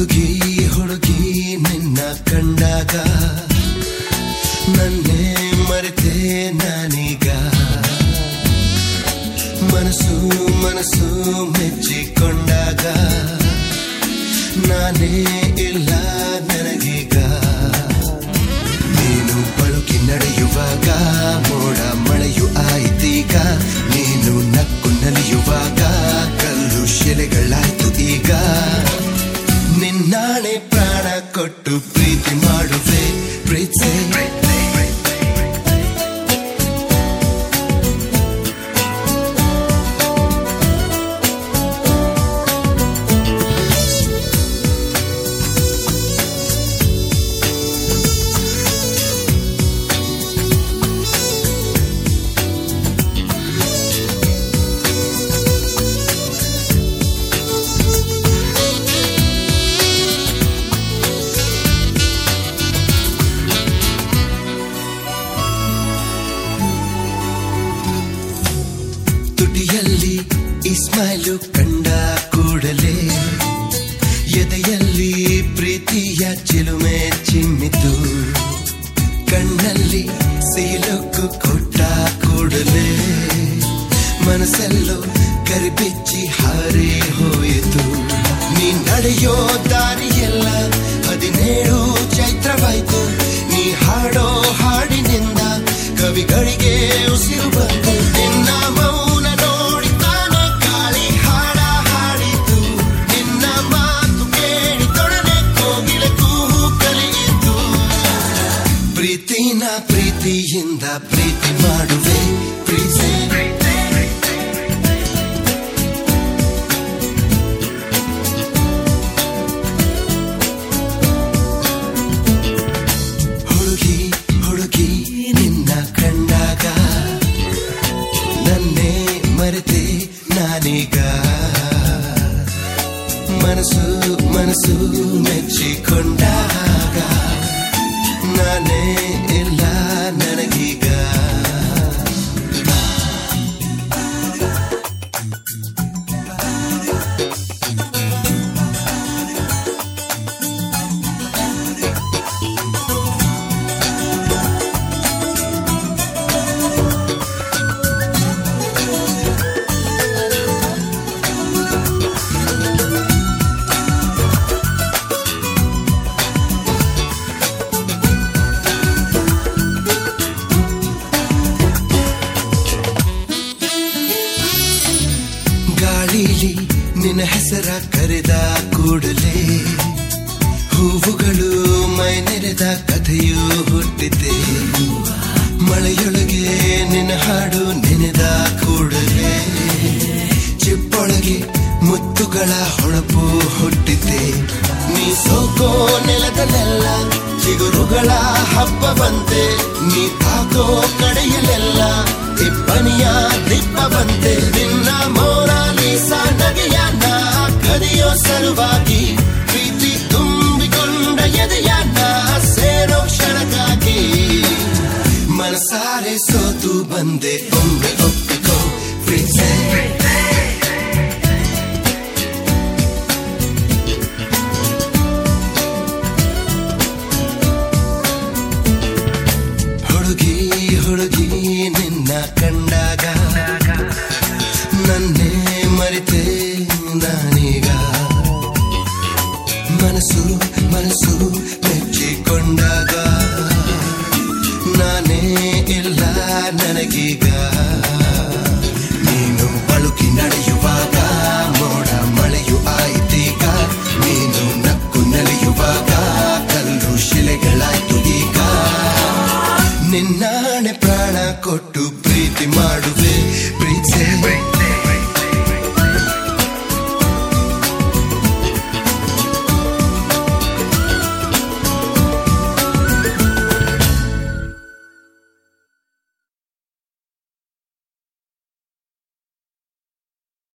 ಹುಡುಗಿ ಹುಡುಗಿ ನಿನ್ನ ಕಂಡಾಗ ನನ್ನೇ ಮರೆತೆ ನಾನೀಗ ಮನಸ್ಸು ಮನಸ್ಸು ಮೆಚ್ಚಿಕೊಂಡಾಗ ನಾನೇ ಇಲ್ಲ ನನಗೀಗ ನೀನು ಬಳುಕಿ ನಡೆಯುವಾಗ ಮೋಡ ಮಳೆಯು ಆಯ್ತೀಗ ನೀನು ನಕ್ಕು ನಲಿಯುವಾಗ ಕಲ್ಲು ಶಿಲೆಗಳಾಯ್ತು ಈಗ ನಿನ್ನಾಣೆ ಪ್ರಾಣ ಕೊಟ್ಟು ಪ್ರೀತಿ ಮಾಡುವೆ ಪ್ರೀತಿ ತುಟಿಯಲ್ಲಿ ಇಸ್ಮೈಲು ಕಂಡ ಕೂಡಲೇ ಎದೆಯಲ್ಲಿ ಪ್ರೀತಿಯ ಚಿಲುಮೆ ಚಿಮ್ಮಿತು ಕಣ್ಣಲ್ಲಿ ಸೀಲೊಕ್ಕು ಕೊಟ್ಟ ಕೂಡಲೇ ಮನಸ್ಸಲ್ಲೋ ಕರಿಬಿಚ್ಚಿ ಹಾರಿ ಹೋಯಿತು ನೀ ನಡೆಯೋ ದಾರಿಯೆಲ್ಲ ಹದಿನೇಳು ಚೈತ್ರವಾಯ್ತು ನೀ ಹಾಡೋ ಹಾಡಿನಿಂದ ಕವಿಗಳಿಗೆ ಉಸಿರು ಬಂತು ನಿನ್ನ ಮೌನ ನೋಡಿ ತಾನೇ ಗಾಳಿ ಹಾಡ ಹಾಡಿತು ನಿನ್ನ ಮಾತು ಕೇಳಿ ತೊಡನೆ ಕೋಗಿಲೆ ಕೂಹು ಕಲಿಯಿತು ಪ್ರೀತಿನ ಪ್ರೀತಿಯಿಂದ ಪ್ರೀತಿ ಮಾಡುವೆ ಪ್ರೀತಿ ಹುಡುಗಿ ಹುಡುಗಿ ನಿನ್ನ ಕಂಡಾಗ ನನ್ನೇ ಮರೆತೆ ನಾನೀಗ ಮನಸ್ಸು ಮನಸ್ಸು ಮೆಚ್ಚಿಕೊಂಡಾಗ ನಾನೇ ಇಲ್ಲ ನನಗೀಗ ಗಾಳಿಲಿ ನಿನ್ನ ಹೆಸರ ಕರೆದ ಕೂಡಲೇ ಹೂವುಗಳು ಮೈ ನೆರೆದ ಕಥೆಯು ಹುಟ್ಟಿದೆ ಮಳೆಯೊಳಗೆ ನಿನ್ನ ಹಾಡು ನೆನೆದ ಕೂಡಲೇ ಚಿಪ್ಪೊಳಗೆ ಮುತ್ತುಗಳ ಹೊಳಪು ಹುಟ್ಟಿದೆ ನೀ ಸೋಕೋ ನೆಲದಲ್ಲೆಲ್ಲ ಚಿಗುರುಗಳ ಹಬ್ಬ ಬಂತೆ ನೀ ತಾಕೋ ಕಡೆಯಲ್ಲೆಲ್ಲ ಇಬ್ಬನಿಯ ದಿಬ್ಬ ಬಂತೆ ನಿನ್ನ ಮೋನಾಲಿಸ ನಗೆಯ ನಾ ಕದಿಯೋ ಸಲುವಾಗಿ ಪ್ರೀತಿ ತುಂಬಿಕೊಂಡ ಎದೆಯ ನಾ ಸೇರೋ ಕ್ಷಣಕ್ಕಾಗಿ ಮನಸಾರೆ ಸೋತು ಬಂದೆ ಒಮ್ಮೆ ಒಪ್ಪಿಕೋ ಪ್ರೀತಿ ಹುಡುಗಿ ಹುಡುಗಿ ನಿನ್ನ ಕಂಡಾಗ ನನ್ನೇ ಮರೆತೆ ನಾನೀಗ ಮನಸ್ಸು ಮನಸ್ಸು ಮೆಚ್ಚಿಕೊಂಡಾಗ ನಾನೇ ಇಲ್ಲ ನನಗೀಗ ನೀನು ಬಳುಕಿ ನಡೆಯು